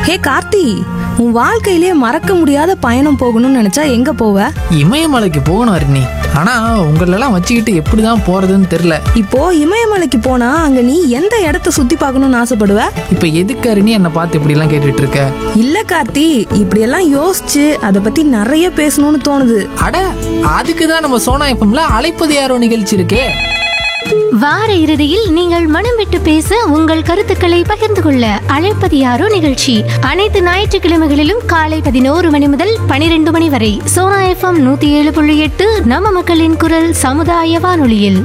ஹே கார்த்தி உன் வாழ்க்கையிலே மறக்க முடியாத பயணம் போகணும்னு நினைச்சா எங்க போவ இமயமலைக்கு போகணும் அருணி ஆனா உங்களெல்லாம் வச்சுக்கிட்டு எப்படிதான் போறதுன்னு தெரியல இப்போ இமயமலைக்கு போனா அங்க நீ எந்த இடத்த சுத்தி பார்க்கணும்னு ஆசைப்படுவ இப்ப எதுக்கு அருணி என்னை பார்த்து இப்படி எல்லாம் கேட்டுட்டு இருக்க இல்ல கார்த்தி இப்படியெல்லாம் யோசிச்சு அதை பத்தி நிறைய பேசணும்னு தோணுது அட அதுக்கு தான் நம்ம சோனா எப்பம்ல அழைப்பது யாரோ நிகழ்ச்சி இருக்கே வார இறுதியில் நீங்கள் மனம் விட்டு பேச உங்கள் கருத்துக்களை பகிர்ந்து கொள்ள அழைப்பது யாரோ நிகழ்ச்சி அனைத்து ஞாயிற்றுக்கிழமைகளிலும் காலை பதினோரு மணி முதல் பனிரெண்டு மணி வரை சோனா எஃப்எம் நூத்தி ஏழு புள்ளி எட்டு நம்ம மக்களின் குரல் சமுதாய வானொலியில்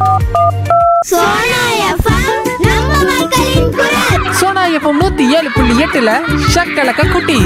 சோனா எப்பம் நூத்தி ஏழு புள்ளி எட்டுல ஷக்கலக்க குட்டி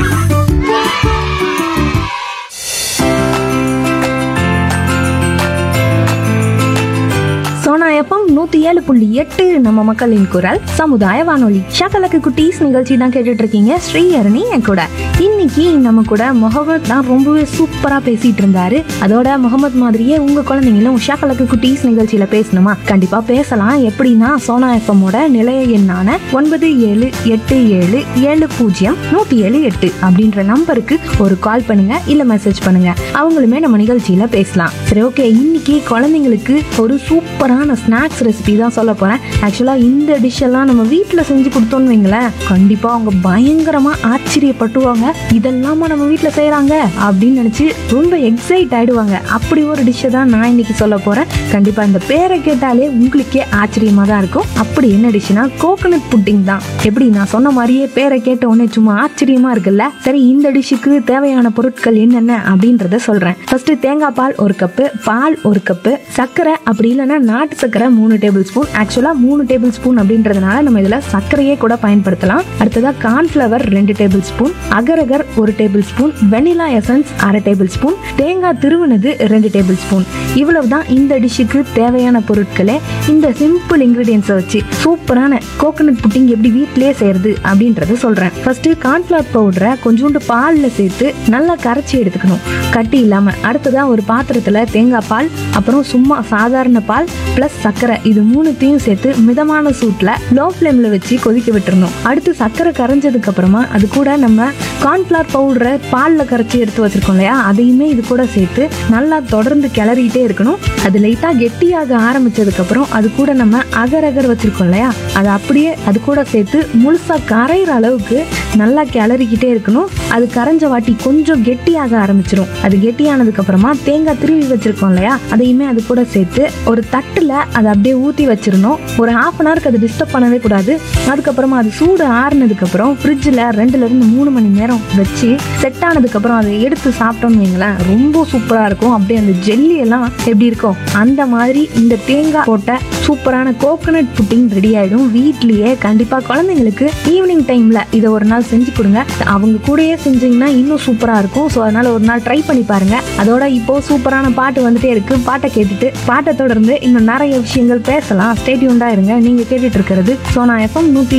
சோனா எஃப்எம் நூத்தி ஏழு புள்ளி எட்டு நம்ம மக்களின் குரல் சமுதாய வானொலி ஷகலக்கு குட்டீஸ் நிகழ்ச்சி தான் கேட்டுட்டு இருக்கீங்க ஸ்ரீ அருணி என் கூட இன்னைக்கு நம்ம கூட முகமது தான் ரொம்பவே சூப்பரா பேசிட்டு இருந்தாரு அதோட முகமது மாதிரியே உங்க குழந்தைங்களும் ஷகலக்கு குட்டீஸ் நிகழ்ச்சியில பேசணுமா கண்டிப்பா பேசலாம் எப்படின்னா சோனா எஃப்எம்மோட நிலைய எண்ணான ஒன்பது ஏழு எட்டு ஏழு ஏழு பூஜ்ஜியம் நூத்தி ஏழு எட்டு அப்படின்ற நம்பருக்கு ஒரு கால் பண்ணுங்க இல்ல மெசேஜ் பண்ணுங்க அவங்களுமே நம்ம நிகழ்ச்சியில பேசலாம் சரி ஓகே இன்னைக்கு குழந்தைங்களுக்கு ஒரு சூப்பரான ஸ்நாக்ஸ் ரெசிபி தான் சொல்ல போறேன் ஆக்சுவலா இந்த டிஷ் எல்லாம் நம்ம வீட்ல செஞ்சு கொடுத்தோம்னு வைங்களேன் கண்டிப்பா அவங்க பயங்கரமா ஆச்சரியப்பட்டுவாங்க இதெல்லாமா நம்ம வீட்ல செய்றாங்க அப்படின்னு நினைச்சு ரொம்ப எக்ஸைட் ஆயிடுவாங்க அப்படி ஒரு டிஷ்ஷை தான் நான் இன்னைக்கு சொல்ல போறேன் கண்டிப்பா இந்த பேரை கேட்டாலே உங்களுக்கே ஆச்சரியமா தான் இருக்கும் அப்படி என்ன டிஷ்னா கோகனட் புட்டிங் தான் எப்படி நான் சொன்ன மாதிரியே பேரை கேட்ட உடனே சும்மா ஆச்சரியமா இருக்குல்ல சரி இந்த டிஷ்ஷுக்கு தேவையான பொருட்கள் என்னென்ன அப்படின்றத சொல்றேன் ஃபர்ஸ்ட் தேங்காய் பால் ஒரு கப்பு பால் ஒரு கப்பு சர்க்கரை அப்படி இல்லைன்னா நாட்டு சர்க்கரை மூணு டேபிள் ஸ்பூன் ஆக்சுவலா மூணு டேபிள் ஸ்பூன் அப்படின்றதுனால நம்ம இதுல சர்க்கரையே கூட பயன்படுத்தலாம் அடுத்ததா கார்ன்ஃபிளவர் ரெண்டு டேபிள் ஸ்பூன் அகரகர் ஒரு டேபிள் ஸ்பூன் வெனிலா எசன்ஸ் அரை டேபிள் ஸ்பூன் தேங்காய் திருவுனது ரெண்டு டேபிள் ஸ்பூன் இவ்வளவுதான் இந்த டிஷ்ஷுக்கு தேவையான பொருட்களே இந்த சிம்பிள் இன்கிரீடியன்ஸை வச்சு சூப்பரான கோகனட் புட்டிங் எப்படி வீட்டிலேயே செய்யறது அப்படின்றத சொல்றேன் ஃபர்ஸ்ட் கார்ன்ஃபிளவர் பவுடரை கொஞ்சோண்டு பாலில் சேர்த்து நல்லா கரைச்சி எடுத்துக்கணும் கட்டி இல்லாம அடுத்ததா ஒரு பாத்திரத்துல தேங்காய் பால் அப்புறம் சும்மா சாதாரண பால் பிளஸ் சர்க்கரை இது மூணுத்தையும் சேர்த்து மிதமான சூட்ல லோ ஃப்ளேம்ல வச்சு கொதிக்க விட்டுறணும் அடுத்து சர்க்கரை கரைஞ்சதுக்கு அப்புறமா அது கூட நம்ம கார்ன்ஃபிளவர் பவுடரை பால்ல கரைச்சி எடுத்து வச்சிருக்கோம் இல்லையா அதையுமே இது கூட சேர்த்து நல்லா தொடர்ந்து கிளறிட்டே இருக்கணும் அது லைட்டா கெட்டியாக ஆரம்பிச்சதுக்கு அப்புறம் அது கூட நம்ம அகர் அகர் வச்சிருக்கோம் இல்லையா அதை அப்படியே அது கூட சேர்த்து முழுசா கரையிற அளவுக்கு நல்லா கிளறிக்கிட்டே இருக்கணும் அது கரைஞ்ச வாட்டி கொஞ்சம் கெட்டியாக ஆரம்பிச்சிரும் அது கெட்டியானதுக்கு அப்புறமா தேங்காய் திருவி வச்சிருக்கோம் இல்லையா அதையுமே அது கூட சேர்த்து ஒரு தட்டுல அதை அப்படியே ஊத்தி வச்சிரணும் ஒரு ஹாஃப் அன் ஹவருக்கு அது டிஸ்டர்ப் பண்ணவே கூடாது அதுக்கப்புறமா அது சூடு ஆறுனதுக்கு அப்புறம் ஃப்ரிட்ஜில் ரெண்டுல இருந்து மூணு மணி நேரம் வச்சு செட் ஆனதுக்கு அப்புறம் அதை எடுத்து சாப்பிட்டோம்னு வைங்களேன் ரொம்ப சூப்பரா இருக்கும் அப்படியே அந்த ஜெல்லி எல்லாம் எப்படி இருக்கும் அந்த மாதிரி இந்த தேங்காய் போட்ட சூப்பரான கோகனட் புட்டிங் ரெடி ஆயிடும் வீட்லயே கண்டிப்பா குழந்தைங்களுக்கு ஈவினிங் டைம்ல இதை ஒரு நாள் செஞ்சு கொடுங்க அவங்க கூடயே செஞ்சீங்கன்னா இன்னும் சூப்பரா இருக்கும் ஸோ அதனால ஒரு நாள் ட்ரை பண்ணி பாருங்க அதோட இப்போ சூப்பரான பாட்டு வந்துட்டே இருக்கு பாட்டை கேட்டுட்டு பாட்டை தொடர்ந்து இன்னும் நிறைய விஷயங்கள் பேசலாம் ஸ்டேடியூண்டா இருங்க நீங்க கேட்டுட்டு இருக்கிறது சோனா எஃப்எம் நூத்தி